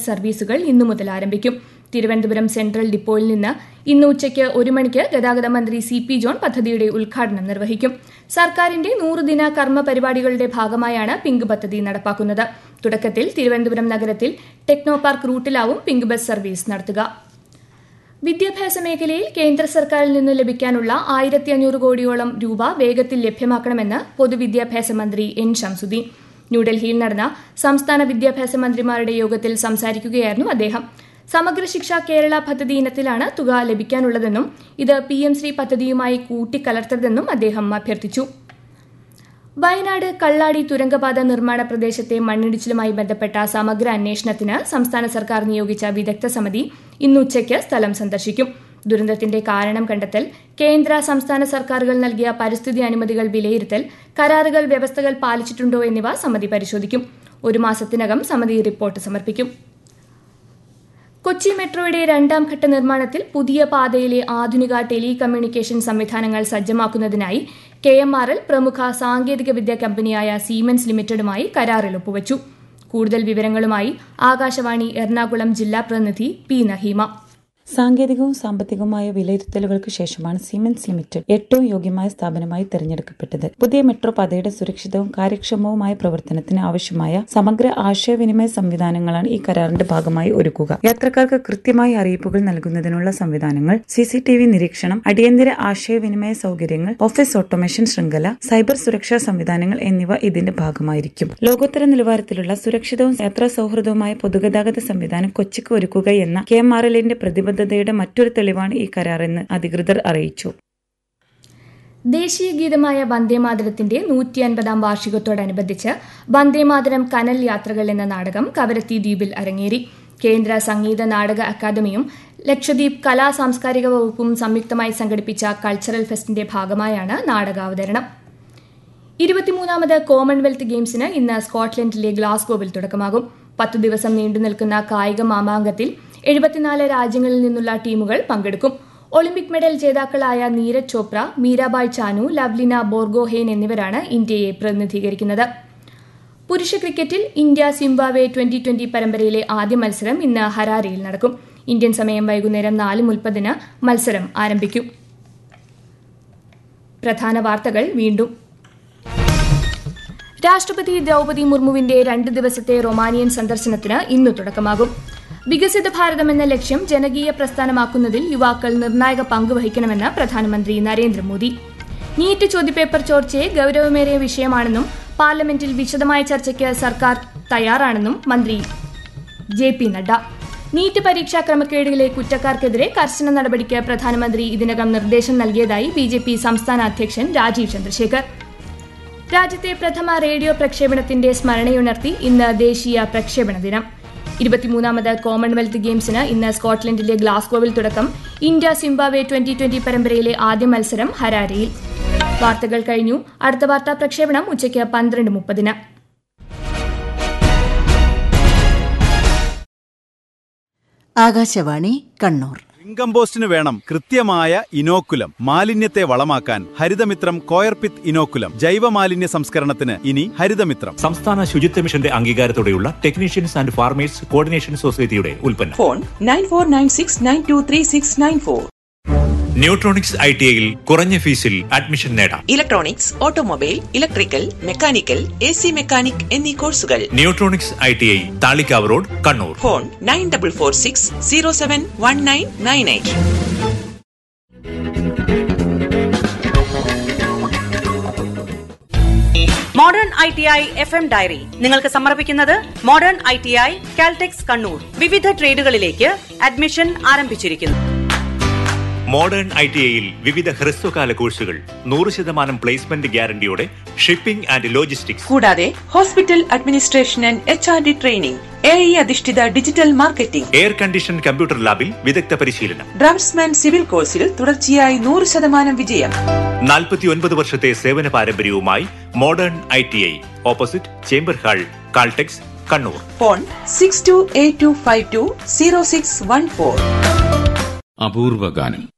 bus സർവീസുകൾ ഇന്നു മുതൽ ആരംഭിക്കും തിരുവനന്തപുരം സെൻട്രൽ ഡിപ്പോയിൽ നിന്ന് ഇന്ന് ഉച്ചയ്ക്ക് ഒരു മണിക്ക് ഗതാഗത മന്ത്രി സി പി ജോൺ പദ്ധതിയുടെ ഉദ്ഘാടനം നിർവഹിക്കും സർക്കാരിന്റെ നൂറുദിന കർമ്മ പരിപാടികളുടെ ഭാഗമായാണ് പിങ്ക് പദ്ധതി നടപ്പാക്കുന്നത് തുടക്കത്തിൽ തിരുവനന്തപുരം നഗരത്തിൽ ടെക്നോ പാർക്ക് റൂട്ടിലാവും പിങ്ക് ബസ് സർവീസ് നടത്തുക വിദ്യാഭ്യാസ മേഖലയിൽ കേന്ദ്ര സർക്കാരിൽ നിന്ന് ലഭിക്കാനുള്ള ആയിരത്തി അഞ്ഞൂറ് കോടിയോളം രൂപ വേഗത്തിൽ ലഭ്യമാക്കണമെന്ന് പൊതുവിദ്യാഭ്യാസ മന്ത്രി എൻ ഷംസുദ്ദീൻ ന്യൂഡൽഹിയിൽ നടന്ന സംസ്ഥാന വിദ്യാഭ്യാസ മന്ത്രിമാരുടെ യോഗത്തിൽ സംസാരിക്കുകയായിരുന്നു അദ്ദേഹം സമഗ്ര ശിക്ഷ കേരള പദ്ധതി ഇനത്തിലാണ് തുക ലഭിക്കാനുള്ളതെന്നും ഇത് പി എം ശ്രീ പദ്ധതിയുമായി കൂട്ടിക്കലർത്തരുതെന്നും അദ്ദേഹം അഭ്യർത്ഥിച്ചു വയനാട് കള്ളാടി തുരങ്കപാത നിർമ്മാണ പ്രദേശത്തെ മണ്ണിടിച്ചിലുമായി ബന്ധപ്പെട്ട സമഗ്ര അന്വേഷണത്തിന് സംസ്ഥാന സർക്കാർ നിയോഗിച്ച വിദഗ്ധ സമിതി ഇന്ന് ഉച്ചയ്ക്ക് സ്ഥലം സന്ദർശിക്കും ദുരന്തത്തിന്റെ കാരണം കണ്ടെത്തൽ കേന്ദ്ര സംസ്ഥാന സർക്കാരുകൾ നൽകിയ പരിസ്ഥിതി അനുമതികൾ വിലയിരുത്തൽ കരാറുകൾ വ്യവസ്ഥകൾ പാലിച്ചിട്ടുണ്ടോ എന്നിവ സമിതി പരിശോധിക്കും ഒരു മാസത്തിനകം സമിതി റിപ്പോർട്ട് സമർപ്പിക്കും കൊച്ചി മെട്രോയുടെ രണ്ടാം ഘട്ട നിർമ്മാണത്തിൽ പുതിയ പാതയിലെ ആധുനിക ടെലി കമ്മ്യൂണിക്കേഷൻ സംവിധാനങ്ങൾ സജ്ജമാക്കുന്നതിനായി കെ എം ആർ എൽ പ്രമുഖ സാങ്കേതിക വിദ്യാ കമ്പനിയായ സീമെൻസ് ലിമിറ്റഡുമായി കരാറിൽ ഒപ്പുവച്ചു കൂടുതൽ വിവരങ്ങളുമായി ആകാശവാണി എറണാകുളം ജില്ലാ പ്രതിനിധി പി നഹീമ സാങ്കേതികവും സാമ്പത്തികവുമായ വിലയിരുത്തലുകൾക്ക് ശേഷമാണ് സിമെൻസ് ലിമിറ്റഡ് ഏറ്റവും യോഗ്യമായ സ്ഥാപനമായി തെരഞ്ഞെടുക്കപ്പെട്ടത് പുതിയ മെട്രോ പാതയുടെ സുരക്ഷിതവും കാര്യക്ഷമവുമായ പ്രവർത്തനത്തിന് ആവശ്യമായ സമഗ്ര ആശയവിനിമയ സംവിധാനങ്ങളാണ് ഈ കരാറിന്റെ ഭാഗമായി ഒരുക്കുക യാത്രക്കാർക്ക് കൃത്യമായ അറിയിപ്പുകൾ നൽകുന്നതിനുള്ള സംവിധാനങ്ങൾ സി സി ടി വി നിരീക്ഷണം അടിയന്തര ആശയവിനിമയ സൗകര്യങ്ങൾ ഓഫീസ് ഓട്ടോമേഷൻ ശൃംഖല സൈബർ സുരക്ഷാ സംവിധാനങ്ങൾ എന്നിവ ഇതിന്റെ ഭാഗമായിരിക്കും ലോകോത്തര നിലവാരത്തിലുള്ള സുരക്ഷിതവും യാത്രാ സൗഹൃദവുമായ പൊതുഗതാഗത സംവിധാനം കൊച്ചിക്ക് ഒരുക്കുക എന്ന കെ എം ആർ എല്ലിന്റെ പ്രതിബദ്ധ പ്രതിബദ്ധതയുടെ മറ്റൊരു തെളിവാണ് ഈ കരാറെന്ന് അധികൃതർ അറിയിച്ചു ദേശീയ ഗീതമായ വന്ദേമാതരത്തിന്റെ നൂറ്റി അൻപതാം വാർഷികത്തോടനുബന്ധിച്ച് വന്ദേമാതരം കനൽ യാത്രകൾ എന്ന നാടകം കവരത്തി ദ്വീപിൽ അരങ്ങേറി കേന്ദ്ര സംഗീത നാടക അക്കാദമിയും ലക്ഷദ്വീപ് കലാ സാംസ്കാരിക വകുപ്പും സംയുക്തമായി സംഘടിപ്പിച്ച കൾച്ചറൽ ഫെസ്റ്റിന്റെ ഭാഗമായാണ് നാടകാവതരണം ഇരുപത്തിമൂന്നാമത് കോമൺവെൽത്ത് ഗെയിംസിന് ഇന്ന് സ്കോട്ട്ലൻഡിലെ ഗ്ലാസ്ഗോവിൽ തുടക്കമാകും പത്തു ദിവസം നീണ്ടു നിൽക്കുന്ന കായിക മാമാങ്കത്തിൽ എഴുപത്തിനാല് രാജ്യങ്ങളിൽ നിന്നുള്ള ടീമുകൾ പങ്കെടുക്കും ഒളിമ്പിക് മെഡൽ ജേതാക്കളായ നീരജ് ചോപ്ര മീരാബായ് ചാനു ലവ്ലിന ബോർഗോഹെയ്ൻ എന്നിവരാണ് ഇന്ത്യയെ പ്രതിനിധീകരിക്കുന്നത് പുരുഷ ക്രിക്കറ്റിൽ ഇന്ത്യ സിംബാവെ ട്വന്റി ട്വന്റി പരമ്പരയിലെ ആദ്യ മത്സരം ഇന്ന് ഹരാരയിൽ നടക്കും ഇന്ത്യൻ സമയം വൈകുന്നേരം നാല് മുപ്പതിന് മത്സരം ആരംഭിക്കും പ്രധാന വാർത്തകൾ വീണ്ടും രാഷ്ട്രപതി ദ്രൗപതി മുർമുവിന്റെ രണ്ട് ദിവസത്തെ റൊമാനിയൻ സന്ദർശനത്തിന് ഇന്ന് തുടക്കമാകും വികസിത ഭാരതം എന്ന ലക്ഷ്യം ജനകീയ പ്രസ്ഥാനമാക്കുന്നതിൽ യുവാക്കൾ നിർണായക പങ്ക് വഹിക്കണമെന്ന് പ്രധാനമന്ത്രി നരേന്ദ്രമോദി നീറ്റ് ചോദ്യപേപ്പർ ചോർച്ചയെ ഗൌരവമേറിയ വിഷയമാണെന്നും പാർലമെന്റിൽ വിശദമായ ചർച്ചയ്ക്ക് സർക്കാർ തയ്യാറാണെന്നും മന്ത്രി ജെ പി നഡ്ഡ നീറ്റ് പരീക്ഷാ ക്രമക്കേടുകളിലെ കുറ്റക്കാർക്കെതിരെ കർശന നടപടിക്ക് പ്രധാനമന്ത്രി ഇതിനകം നിർദ്ദേശം നൽകിയതായി ബി ജെ പി സംസ്ഥാന അധ്യക്ഷൻ രാജീവ് ചന്ദ്രശേഖർ രാജ്യത്തെ പ്രഥമ റേഡിയോ പ്രക്ഷേപണത്തിന്റെ സ്മരണയുണർത്തി ഇന്ന് ദേശീയ പ്രക്ഷേപണ ദിനം ഇരുപത്തിമൂന്നാമത് കോമൺവെൽത്ത് ഗെയിംസിന് ഇന്ന് സ്കോട്ട്ലൻഡിലെ ഗ്ലാസ്ഗോവിൽ തുടക്കം ഇന്ത്യ സിംബാവെ ട്വന്റി ട്വന്റി പരമ്പരയിലെ ആദ്യ മത്സരം ഹരാരയിൽ വാർത്തകൾ കഴിഞ്ഞു അടുത്ത വാർത്താ പ്രക്ഷേപണം ഉച്ചയ്ക്ക് പന്ത്രണ്ട് മുപ്പതിന് ആകാശവാണി കണ്ണൂർ കമ്പോസ്റ്റിന് വേണം കൃത്യമായ ഇനോക്കുലം മാലിന്യത്തെ വളമാക്കാൻ ഹരിതമിത്രം കോയർപിത്ത് ഇനോക്കുലം ജൈവ മാലിന്യ സംസ്കരണത്തിന് ഇനി ഹരിതമിത്രം സംസ്ഥാന ശുചിത്വ മിഷന്റെ അംഗീകാരത്തോടെയുള്ള ടെക്നീഷ്യൻസ് ആൻഡ് ഫാർമേഴ്സ് കോർഡിനേഷൻ സൊസൈറ്റിയുടെ ഉൽപ്പന്നം phone nine four nine six nine two three six nine four Neutronics I T ഐയിൽ കുറഞ്ഞ ഫീസിൽ അഡ്മിഷൻ നേടാം electronics automobile electrical mechanical A C mechanic എന്നീ കോഴ്സുകൾ Neutronics I T I Thalikavu road Kannur phone nine double four six zero seven one nine nine eight modern I T I F M diary നിങ്ങൾക്ക് സമർപ്പിക്കുന്നത് modern I T I Caltex Kannur വിവിധ ട്രേഡുകളിലേക്ക് admission ആരംഭിച്ചിരിക്കുന്നു modern I T ഐയിൽ വിവിധ ഹ്രസ്വകാല കോഴ്സുകൾ നൂറ് ശതമാനം പ്ലേസ്മെന്റ് ഗ്യാരണ്ടിയോടെ ഷിപ്പിംഗ് ആൻഡ് ലോജിസ്റ്റിക്സ് കൂടാതെ hospital administration and H R D training A I അധിഷ്ഠിത digital marketing air condition computer ലാബിൽ വിദഗ്ധ പരിശീലനം ഡ്രാഫ്റ്റ്സ്മാൻ സിവിൽ കോഴ്സിൽ തുടർച്ചയായി നൂറ് ശതമാനം വിജയം നാൽപ്പത്തി ഒൻപത് വർഷത്തെ സേവന പാരമ്പര്യവുമായി modern I T I opposite chamber hall Caltex Kannur phone six two eight two five two zero six one four അപൂർവ ഗാനം